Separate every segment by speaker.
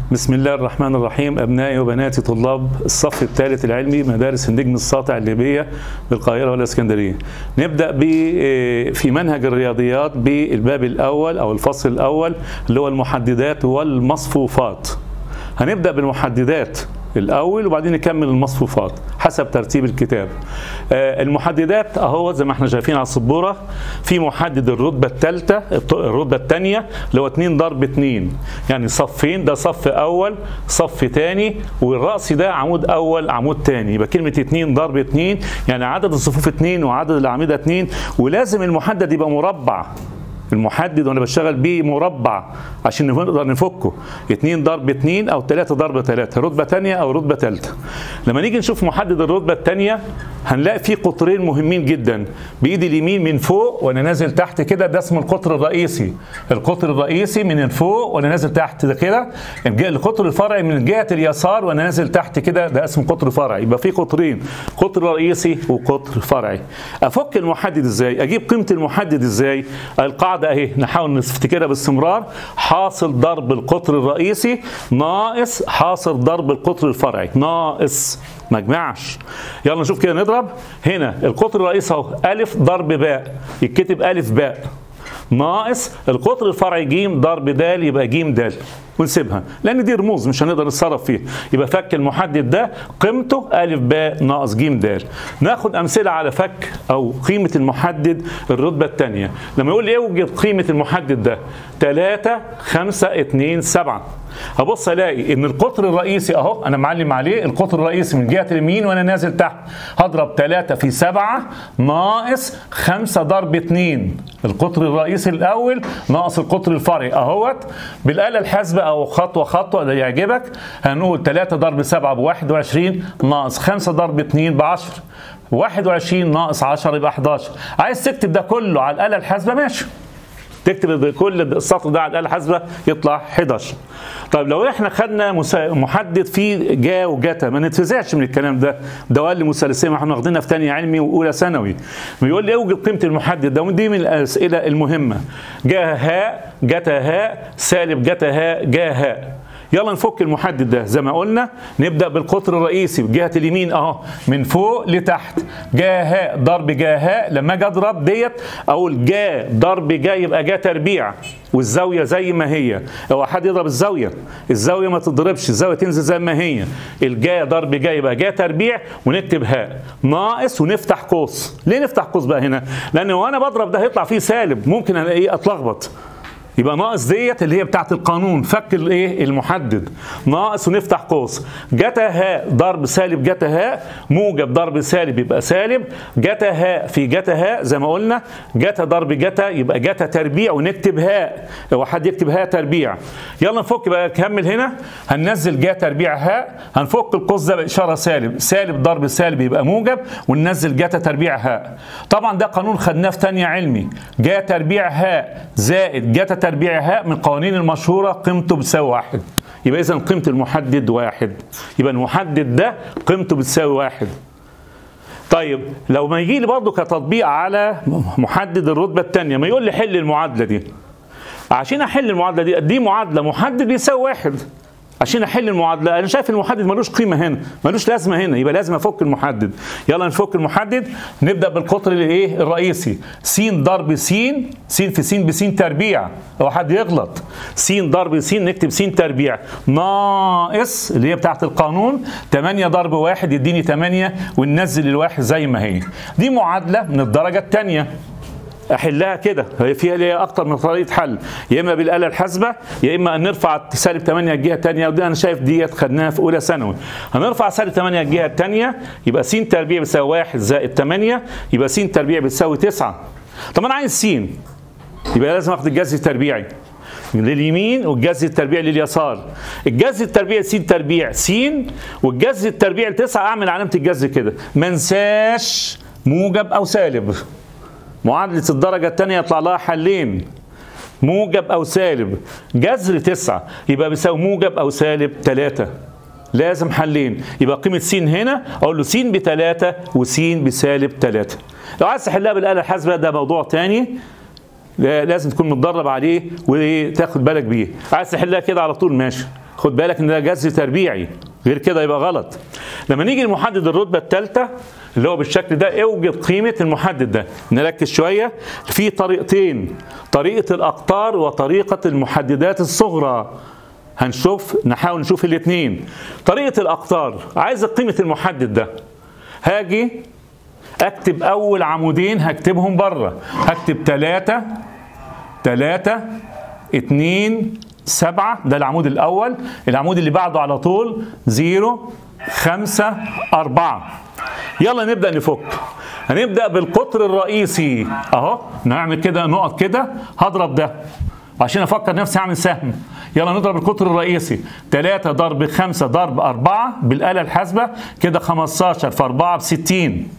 Speaker 1: بسم الله الرحمن الرحيم أبنائي وبناتي طلاب الصف الثالث العلمي مدارس النجم الساطع الليبية بالقاهرة والإسكندرية نبدأ ب في منهج الرياضيات بالباب الأول أو الفصل الأول اللي هو المحددات والمصفوفات هنبدأ بالمحددات الاول وبعدين نكمل المصفوفات حسب ترتيب الكتاب آه المحددات اهو زي ما احنا شايفين على السبوره في محدد الرتبه الثالثه الرتبه الثانيه اللي هو 2 ضرب 2 يعني صفين ده صف اول صف ثاني والراس ده عمود اول عمود ثاني يبقى كلمه 2 ضرب 2 يعني عدد الصفوف 2 وعدد الاعمده 2 ولازم المحدد يبقى مربع المحدد وانا بشتغل بيه مربع عشان نقدر نفكه 2 ضرب 2 او 3 ضرب 3 رتبه ثانيه او رتبه ثالثه لما نيجي نشوف محدد الرتبه الثانيه هنلاقي فيه قطرين مهمين جدا بايدي اليمين من فوق وانا نازل تحت كده ده اسمه القطر الرئيسي القطر الرئيسي من فوق وانا نازل تحت ده كده القطر الفرعي من جهه اليسار وانا نازل تحت كده ده اسمه قطر فرعي يبقى في قطرين قطر رئيسي وقطر فرعي افك المحدد ازاي اجيب قيمه المحدد ازاي القاعده القاعدة اهي نحاول نفتكرها باستمرار حاصل ضرب القطر الرئيسي ناقص حاصل ضرب القطر الفرعي ناقص ما اجمعش يلا نشوف كده نضرب هنا القطر الرئيسي اهو الف ضرب باء يتكتب الف باء ناقص القطر الفرعي ج ضرب د يبقى ج د ونسيبها لان دي رموز مش هنقدر نتصرف فيها يبقى فك المحدد ده قيمته ا ب ناقص ج د ناخد امثله على فك او قيمه المحدد الرتبه الثانيه لما يقول لي اوجد قيمه المحدد ده 3 5 2 7 هبص الاقي ان القطر الرئيسي اهو انا معلم عليه القطر الرئيسي من جهه اليمين وانا نازل تحت هضرب 3 في 7 ناقص 5 ضرب 2 القطر الرئيسي الاول ناقص القطر الفرعي اهوت بالاله الحاسبه او خطوه خطوه اللي يعجبك هنقول 3 ضرب 7 ب 21 ناقص 5 ضرب 2 ب 10 21 ناقص 10 يبقى 11 عايز تكتب ده كله على الاله الحاسبه ماشي تكتب كل السطر ده على الاله الحاسبه يطلع 11 طيب لو احنا خدنا محدد فيه جا وجتا ما نتفزعش من الكلام ده دوال مثلثيه ما احنا واخدينها في ثانيه علمي واولى ثانوي بيقول لي اوجد قيمه المحدد ده ودي من الاسئله المهمه جا هاء جتا هاء سالب جتا هاء جا هاء يلا نفك المحدد ده زي ما قلنا نبدا بالقطر الرئيسي بجهه اليمين اهو من فوق لتحت جا هاء ضرب جا هاء لما اجي اضرب ديت اقول جا ضرب جا يبقى جا تربيع والزاويه زي ما هي لو حد يضرب الزاويه الزاويه ما تضربش الزاويه تنزل زي ما هي الجا ضرب جا يبقى جا تربيع ونكتب هاء ناقص ونفتح قوس ليه نفتح قوس بقى هنا لان وانا بضرب ده هيطلع فيه سالب ممكن الاقيه اتلخبط يبقى ناقص ديت اللي هي بتاعت القانون فك الايه المحدد ناقص ونفتح قوس جتا هاء ضرب سالب جتا هاء موجب ضرب سالب يبقى سالب جتا هاء في جتا هاء زي ما قلنا جتا ضرب جتا يبقى جتا تربيع ونكتب هاء لو حد يكتب هاء تربيع يلا نفك بقى كمل هنا هننزل جا تربيع هاء هنفك القوس ده باشاره سالب سالب ضرب سالب يبقى موجب وننزل جتا تربيع هاء طبعا ده قانون خدناه في ثانيه علمي جا تربيع هاء زائد جتا تربيع هاء من القوانين المشهورة قيمته بتساوي واحد يبقى إذا قيمة المحدد واحد يبقى المحدد ده قيمته بتساوي واحد طيب لو ما يجي لي برضه كتطبيق على محدد الرتبة الثانية ما يقول لي حل المعادلة دي عشان أحل المعادلة دي دي معادلة محدد بيساوي واحد عشان احل المعادله انا شايف المحدد ملوش قيمه هنا ملوش لازمه هنا يبقى لازم افك المحدد يلا نفك المحدد نبدا بالقطر الايه الرئيسي س ضرب س س في س بس تربيع لو حد يغلط س ضرب س نكتب س تربيع ناقص اللي هي بتاعت القانون 8 ضرب 1 يديني 8 وننزل الواحد زي ما هي دي معادله من الدرجه الثانيه احلها كده هي فيها ليها اكتر من طريقه حل يا اما بالاله الحاسبه يا اما ان نرفع سالب 8 الجهه الثانيه ودي انا شايف ديت خدناها في اولى ثانوي هنرفع سالب 8 الجهه الثانيه يبقى س تربيع بتساوي 1 زائد 8 يبقى س تربيع بتساوي 9 طب انا عايز س يبقى لازم اخد الجذر التربيعي لليمين والجذر التربيع لليسار الجذر التربيع س تربيع س والجذر التربيع لتسعة اعمل علامه الجذر كده ما انساش موجب او سالب معادلة الدرجة الثانية يطلع لها حلين موجب أو سالب جذر تسعة يبقى بيساوي موجب أو سالب ثلاثة لازم حلين يبقى قيمة س هنا أقول له س بثلاثة وس بسالب ثلاثة لو عايز تحلها بالآلة الحاسبة ده موضوع تاني لازم تكون متدرب عليه وتاخد بالك بيه عايز تحلها كده على طول ماشي خد بالك ان ده جذر تربيعي غير كده يبقى غلط لما نيجي لمحدد الرتبه الثالثه اللي هو بالشكل ده اوجد قيمه المحدد ده نركز شويه في طريقتين طريقه الاقطار وطريقه المحددات الصغرى هنشوف نحاول نشوف الاثنين طريقه الاقطار عايز قيمه المحدد ده هاجي اكتب اول عمودين هكتبهم بره هكتب 3 3 2 7 ده العمود الاول العمود اللي بعده على طول 0 5 4 يلا نبدا نفك هنبدا بالقطر الرئيسي اهو نعمل كده نقط كده هضرب ده عشان افكر نفسي اعمل سهم يلا نضرب القطر الرئيسي 3 ضرب 5 ضرب 4 بالاله الحاسبه كده 15 في 4 ب 60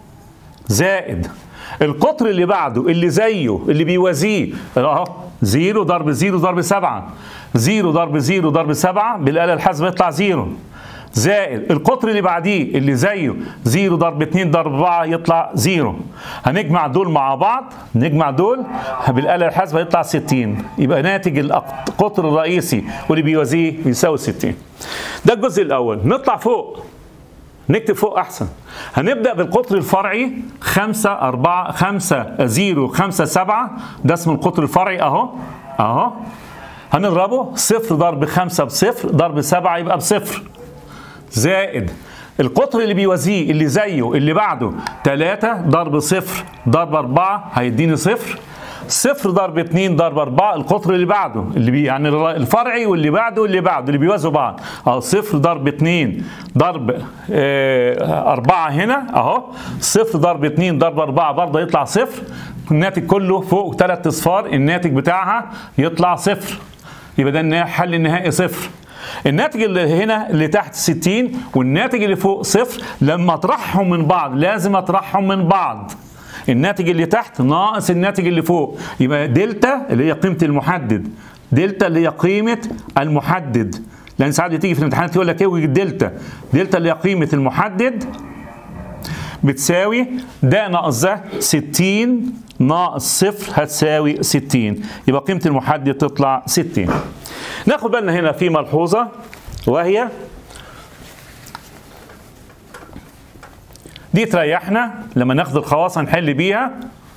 Speaker 1: زائد القطر اللي بعده اللي زيه اللي بيوازيه اهو 0 ضرب 0 ضرب 7 0 ضرب 0 ضرب 7 بالاله الحاسبه يطلع 0 زائد القطر اللي بعديه اللي زيه 0 ضرب 2 ضرب 4 يطلع 0 هنجمع دول مع بعض نجمع دول بالاله الحاسبه يطلع 60 يبقى ناتج القطر الرئيسي واللي بيوازيه يساوي 60 ده الجزء الاول نطلع فوق نكتب فوق احسن هنبدا بالقطر الفرعي 5 4 5 0 5 7 ده اسمه القطر الفرعي اهو اهو هنضربه صفر ضرب 5 بصفر ضرب 7 يبقى بصفر زائد القطر اللي بيوازيه اللي زيه اللي بعده 3 ضرب صفر ضرب 4 هيديني صفر صفر ضرب 2 ضرب 4 القطر اللي بعده اللي بي يعني الفرعي واللي بعده واللي بعده اللي بيوازوا بعض اهو صفر ضرب 2 ضرب آه 4 هنا اهو صفر ضرب 2 ضرب 4 برضه يطلع صفر الناتج كله فوق ثلاث اصفار الناتج بتاعها يطلع صفر يبقى ده الحل النهائي صفر الناتج اللي هنا اللي تحت 60 والناتج اللي فوق صفر لما اطرحهم من بعض لازم اطرحهم من بعض الناتج اللي تحت ناقص الناتج اللي فوق يبقى دلتا اللي هي قيمه المحدد دلتا اللي هي قيمه المحدد لان ساعات بتيجي في الامتحانات يقول لك ايه وجد دلتا دلتا اللي هي قيمه المحدد بتساوي ده ناقص ده 60 ناقص صفر هتساوي 60 يبقى قيمه المحدد تطلع 60 ناخد بالنا هنا في ملحوظه وهي دي تريحنا لما ناخد الخواص هنحل بيها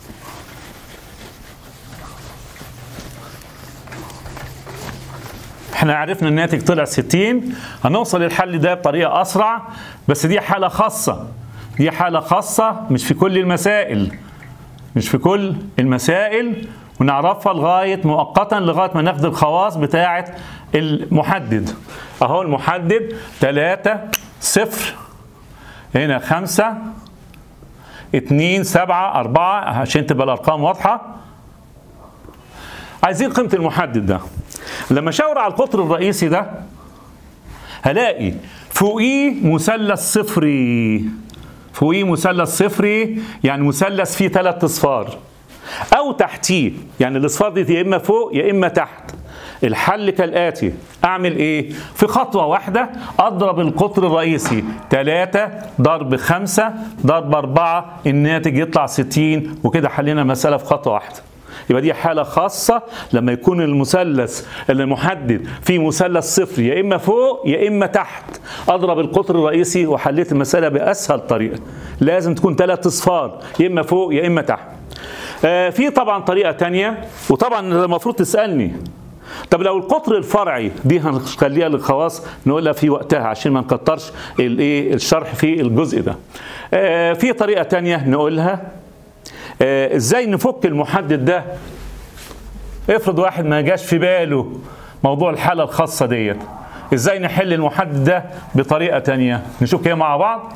Speaker 1: احنا عرفنا الناتج طلع 60 هنوصل للحل ده بطريقه اسرع بس دي حاله خاصه دي حاله خاصه مش في كل المسائل مش في كل المسائل ونعرفها لغايه مؤقتا لغايه ما ناخد الخواص بتاعه المحدد اهو المحدد 3 0 هنا 5 2 7 4 عشان تبقى الارقام واضحه عايزين قيمه المحدد ده لما اشاور على القطر الرئيسي ده هلاقي فوقيه مثلث صفري فوقيه مثلث صفري يعني مثلث فيه ثلاث اصفار او تحتيه يعني الاصفار دي يا اما فوق يا اما تحت الحل كالآتي أعمل إيه؟ في خطوة واحدة أضرب القطر الرئيسي 3 ضرب 5 ضرب 4 الناتج يطلع 60 وكده حلينا مسألة في خطوة واحدة يبقى دي حالة خاصة لما يكون المثلث المحدد في مثلث صفر يا إما فوق يا إما تحت أضرب القطر الرئيسي وحليت المسألة بأسهل طريقة لازم تكون ثلاث أصفار يا إما فوق يا إما تحت آه في طبعا طريقة تانية وطبعا المفروض تسألني طب لو القطر الفرعي دي هنخليها للخواص نقولها في وقتها عشان ما نكترش الايه الشرح في الجزء ده. آه في طريقه تانية نقولها آه ازاي نفك المحدد ده افرض واحد ما جاش في باله موضوع الحاله الخاصه ديت ازاي نحل المحدد ده بطريقه تانية نشوف كده مع بعض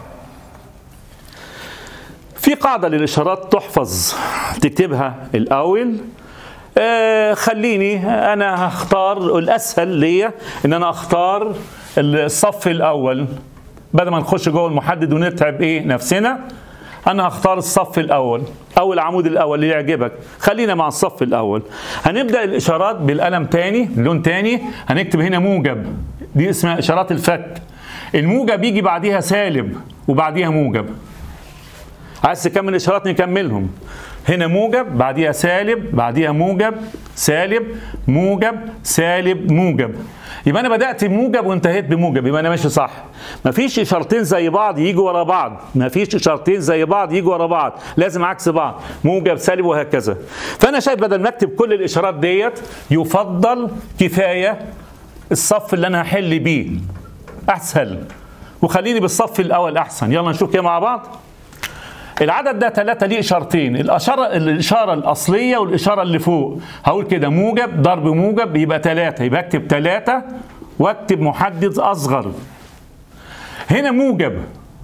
Speaker 1: في قاعده للاشارات تحفظ تكتبها الاول آه خليني انا هختار الاسهل ليا ان انا اختار الصف الاول بدل ما نخش جوه المحدد ونتعب ايه نفسنا انا هختار الصف الاول او العمود الاول اللي يعجبك خلينا مع الصف الاول هنبدا الاشارات بالقلم تاني لون تاني هنكتب هنا موجب دي اسمها اشارات الفك الموجب يجي بعديها سالب وبعديها موجب عايز تكمل اشارات نكملهم هنا موجب بعديها سالب بعديها موجب سالب موجب سالب موجب يبقى انا بدات بموجب وانتهيت بموجب يبقى انا ماشي صح مفيش اشارتين زي بعض يجوا ورا بعض مفيش اشارتين زي بعض يجوا ورا بعض لازم عكس بعض موجب سالب وهكذا فانا شايف بدل ما اكتب كل الاشارات ديت يفضل كفايه الصف اللي انا هحل بيه اسهل وخليني بالصف الاول احسن يلا نشوف كده مع بعض العدد ده ثلاثة ليه إشارتين الإشارة الإشارة الأصلية والإشارة اللي فوق هقول كده موجب ضرب موجب يبقى ثلاثة يبقى أكتب ثلاثة وأكتب محدد أصغر هنا موجب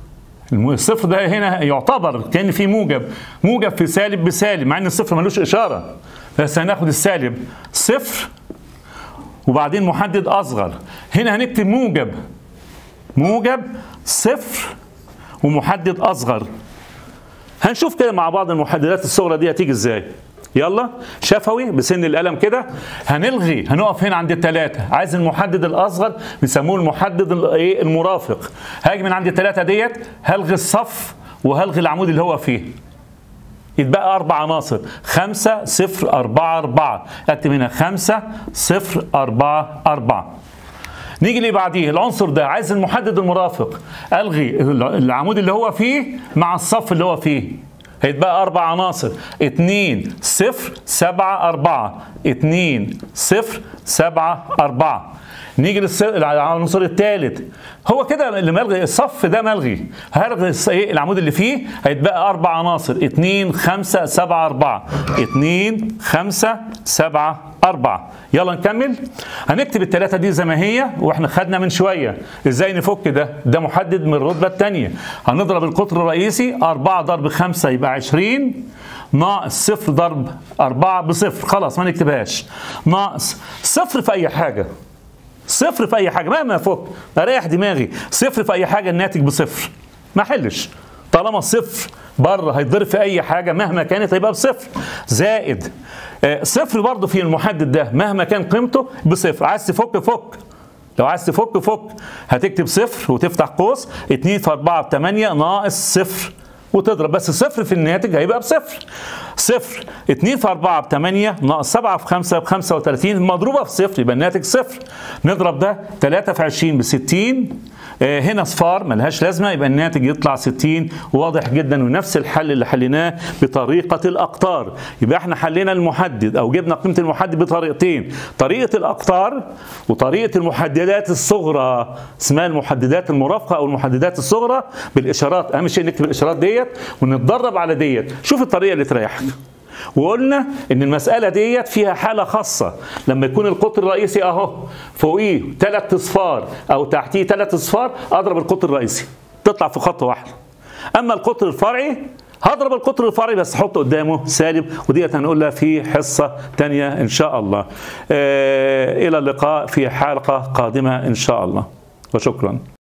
Speaker 1: الصفر ده هنا يعتبر كان في موجب موجب في سالب بسالب مع ان الصفر ملوش اشاره بس هناخد السالب صفر وبعدين محدد اصغر هنا هنكتب موجب موجب صفر ومحدد اصغر هنشوف كده مع بعض المحددات الصغرى دي هتيجي ازاي يلا شفوي بسن القلم كده هنلغي هنقف هنا عند الثلاثة عايز المحدد الأصغر بيسموه المحدد الايه المرافق هاجي من عند الثلاثة ديت هلغي الصف وهلغي العمود اللي هو فيه يتبقى أربع عناصر خمسة صفر أربعة أربعة أكتب هنا خمسة صفر أربعة أربعة نيجي اللي بعديه العنصر ده عايز المحدد المرافق الغي العمود اللي هو فيه مع الصف اللي هو فيه هيتبقى أربع عناصر اتنين صفر سبعة أربعة اتنين صفر سبعة أربعة نيجي للعنصر الثالث هو كده اللي ملغي الصف ده ملغي هلغي ايه العمود اللي فيه هيتبقى اربع عناصر 2 5 7 4 2 5 7 4 يلا نكمل هنكتب الثلاثه دي زي ما هي واحنا خدنا من شويه ازاي نفك ده ده محدد من الرتبه الثانيه هنضرب القطر الرئيسي 4 ضرب 5 يبقى 20 ناقص صفر ضرب 4 بصفر خلاص ما نكتبهاش ناقص صفر في اي حاجه صفر في اي حاجه مهما فك اريح دماغي صفر في اي حاجه الناتج بصفر ما حلش طالما صفر بره هيتضرب في اي حاجه مهما كانت هيبقى بصفر زائد آه صفر برضه في المحدد ده مهما كان قيمته بصفر عايز تفك فك لو عايز تفك فك هتكتب صفر وتفتح قوس 2 في 4 ب 8 ناقص صفر وتضرب بس صفر في الناتج هيبقى بصفر صفر 2 في 4 ب 8 ناقص 7 في 5 ب 35 مضروبه في صفر يبقى الناتج صفر نضرب ده 3 في 20 ب 60 آه هنا صفار ملهاش لازمه يبقى الناتج يطلع 60 واضح جدا ونفس الحل اللي حليناه بطريقه الاقطار يبقى احنا حلينا المحدد او جبنا قيمه المحدد بطريقتين طريقه الاقطار وطريقه المحددات الصغرى اسمها المحددات المرافقه او المحددات الصغرى بالاشارات اهم شيء نكتب الاشارات ديت ونتدرب على ديت شوف الطريقه اللي تريحك وقلنا ان المساله ديت فيها حاله خاصه لما يكون القطر الرئيسي اهو فوقيه ثلاث اصفار او تحتيه ثلاث اصفار اضرب القطر الرئيسي تطلع في خط واحد اما القطر الفرعي هضرب القطر الفرعي بس احط قدامه سالب وديت هنقولها في حصه تانية ان شاء الله آه الى اللقاء في حلقه قادمه ان شاء الله وشكرا